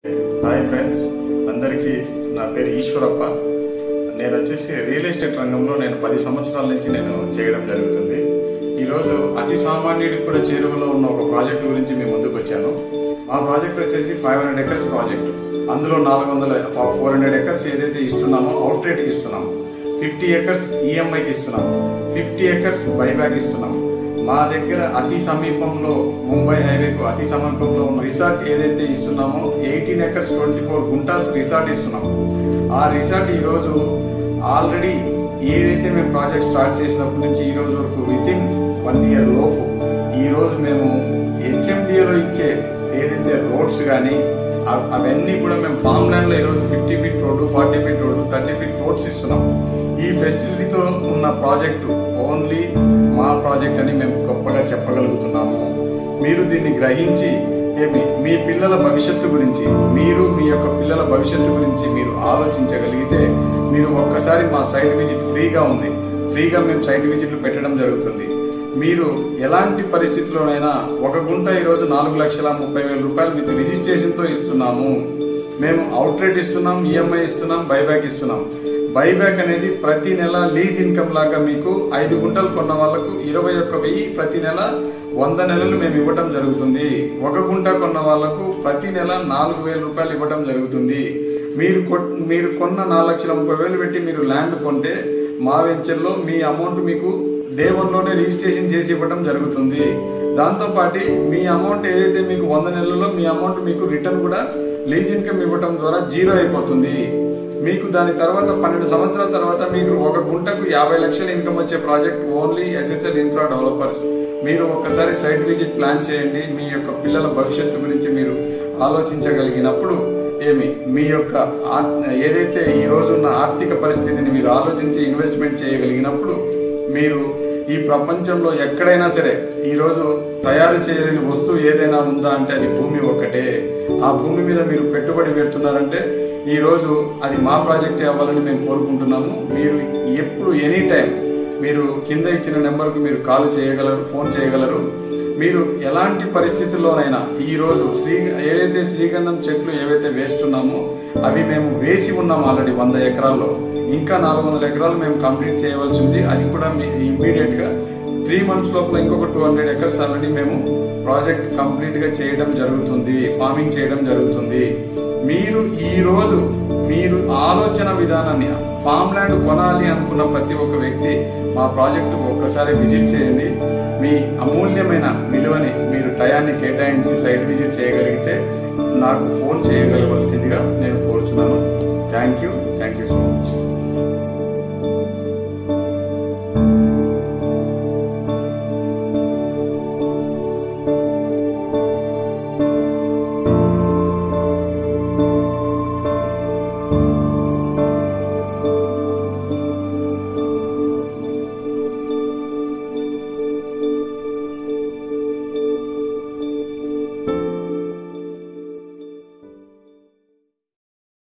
hi friends అందరికీ నా పేరు ఈశ్వరప్ప నేను వచ్చేసి రియల్ ఎస్టేట్ రంగంలో నేను పది సంవత్సరాల నుంచి నేను చేయడం జరుగుతుంది ఈరోజు అతి సామాన్యుడికి కూడా చేరువలో ఉన్న ఒక ప్రాజెక్ట్ గురించి మేము ముందుకు వచ్చాను ఆ ప్రాజెక్ట్ వచ్చేసి ఫైవ్ హండ్రెడ్ ఎకర్స్ ప్రాజెక్ట్ అందులో నాలుగు వందల ఫోర్ హండ్రెడ్ ఎకర్స్ ఏదైతే ఇస్తున్నామో అవుట్ రేట్కి ఇస్తున్నాం ఫిఫ్టీ ఎకర్స్ ఈఎంఐకి ఇస్తున్నాం ఫిఫ్టీ ఎకర్స్ బైబ్యాక్ ఇస్తున్నాం మా దగ్గర అతి సమీపంలో ముంబై హైవేకు అతి సమీపంలో ఉన్న రిసార్ట్ ఏదైతే ఇస్తున్నామో eighteen acres twenty four guntas resort ఇస్తున్నాం ఆ రిసార్ట్ ఈరోజు ఆల్రెడీ ఏదైతే మేము ప్రాజెక్ట్ స్టార్ట్ చేసినప్పటి నుంచి ఈ రోజు వరకు విత్ ఇన్ వన్ ఇయర్ లోపు ఈరోజు మేము హెచ్ఎండిఏలో ఇచ్చే ఏదైతే రోడ్స్ కానీ అవ్- అవన్నీ కూడా మేము ఫామ్ ల్యాండ్లో ఈరోజు fifty feet road forty feet road thirty feet roads ఇస్తున్నాం ఈ ఫెసిలిటీతో ఉన్న ప్రాజెక్టు ఓన్లీ మా ప్రాజెక్ట్ అని మేము గొప్పగా చెప్పగలుగుతున్నాము మీరు దీన్ని గ్రహించి ఏమి మీ పిల్లల భవిష్యత్తు గురించి మీరు మీ యొక్క పిల్లల భవిష్యత్తు గురించి మీరు ఆలోచించగలిగితే మీరు ఒక్కసారి మా సైట్ విజిట్ ఫ్రీగా ఉంది ఫ్రీగా మేము సైట్ విజిట్లు పెట్టడం జరుగుతుంది మీరు ఎలాంటి పరిస్థితిలోనైనా ఒక గుంట ఈరోజు నాలుగు లక్షల ముప్పై వేల రూపాయలు విత్ రిజిస్ట్రేషన్తో ఇస్తున్నాము మేము అవుట్ రేట్ ఇస్తున్నాం ఈఎంఐ ఇస్తున్నాం బైబ్యాక్ ఇస్తున్నాం బైబ్యాక్ అనేది ప్రతి నెల లీజ్ ఇన్కమ్ లాగా మీకు ఐదు గుంటలు కొన్న వాళ్ళకు ఇరవై ఒక్క వెయ్యి ప్రతి నెల వంద నెలలు మేము ఇవ్వటం జరుగుతుంది ఒక గుంట కొన్న వాళ్ళకు ప్రతి నెల నాలుగు వేల రూపాయలు ఇవ్వటం జరుగుతుంది మీరు కొట్- మీరు కొన్న నాలుగు లక్షల ముప్పై వేలు పెట్టి మీరు ల్యాండ్ కొంటే మా వెంచర్లో మీ అమౌంట్ మీకు డే వన్లోనే రిజిస్ట్రేషన్ చేసి ఇవ్వడం జరుగుతుంది దాంతోపాటు మీ అమౌంట్ ఏదైతే మీకు వంద నెలల్లో మీ అమౌంట్ మీకు రిటర్న్ కూడా లీజ్ ఇన్కమ్ ఇవ్వడం ద్వారా జీరో అయిపోతుంది మీకు దాని తర్వాత పన్నెండు సంవత్సరాల తర్వాత మీకు ఒక గుంటకు యాభై లక్షల ఇన్కమ్ వచ్చే project only SSL infra developers మీరు ఒక్కసారి సైట్ విజిట్ ప్లాన్ చేయండి మీ యొక్క పిల్లల భవిష్యత్తు గురించి మీరు ఆలోచించగలిగినప్పుడు ఏమి మీ యొక్క ఆర్- ఏదైతే ఈ రోజున్న ఆర్థిక పరిస్థితిని మీరు ఆలోచించి ఇన్వెస్ట్మెంట్ చేయగలిగినప్పుడు మీరు ఈ ప్రపంచంలో ఎక్కడైనా సరే ఈరోజు తయారు చేయలేని వస్తువు ఏదైనా ఉందా అంటే అది భూమి ఒక్కటే ఆ భూమి మీద మీరు పెట్టుబడి పెడుతున్నారంటే ఈరోజు అది మా ప్రాజెక్టే అవ్వాలని మేము కోరుకుంటున్నాము మీరు ఎప్పుడు ఎనీ టైం మీరు కింద ఇచ్చిన నెంబర్కు మీరు కాల్ చేయగలరు ఫోన్ చేయగలరు మీరు ఎలాంటి పరిస్థితుల్లోనైనా ఈ రోజు శ్రీ ఏదైతే శ్రీగంధం చెట్లు ఏవైతే వేస్తున్నామో అవి మేము వేసి ఉన్నాం ఆల్రెడీ వంద ఎకరాల్లో ఇంకా నాలుగు వందల ఎకరాలు మేము కంప్లీట్ చేయవలసి ఉంది అది కూడా ఇమ్మీడియట్ గా త్రీ మంత్స్ లోపల ఇంకొక టూ హండ్రెడ్ ఎకర్స్ ఆల్రెడీ మేము ప్రాజెక్ట్ కంప్లీట్ గా చేయడం జరుగుతుంది ఫార్మింగ్ చేయడం జరుగుతుంది మీరు ఈ రోజు మీరు ఆలోచన విధానాన్ని ఫామ్ ల్యాండ్ కొనాలి అనుకున్న ప్రతి ఒక్క వ్యక్తి మా ప్రాజెక్టు ఒక్కసారి విజిట్ చేయండి మీ అమూల్యమైన విలువని మీరు టయాన్ని కేటాయించి సైట్ విజిట్ చేయగలిగితే నాకు ఫోన్ చేయగలవలసిందిగా నేను కోరుచున్నాను thank you thank you so much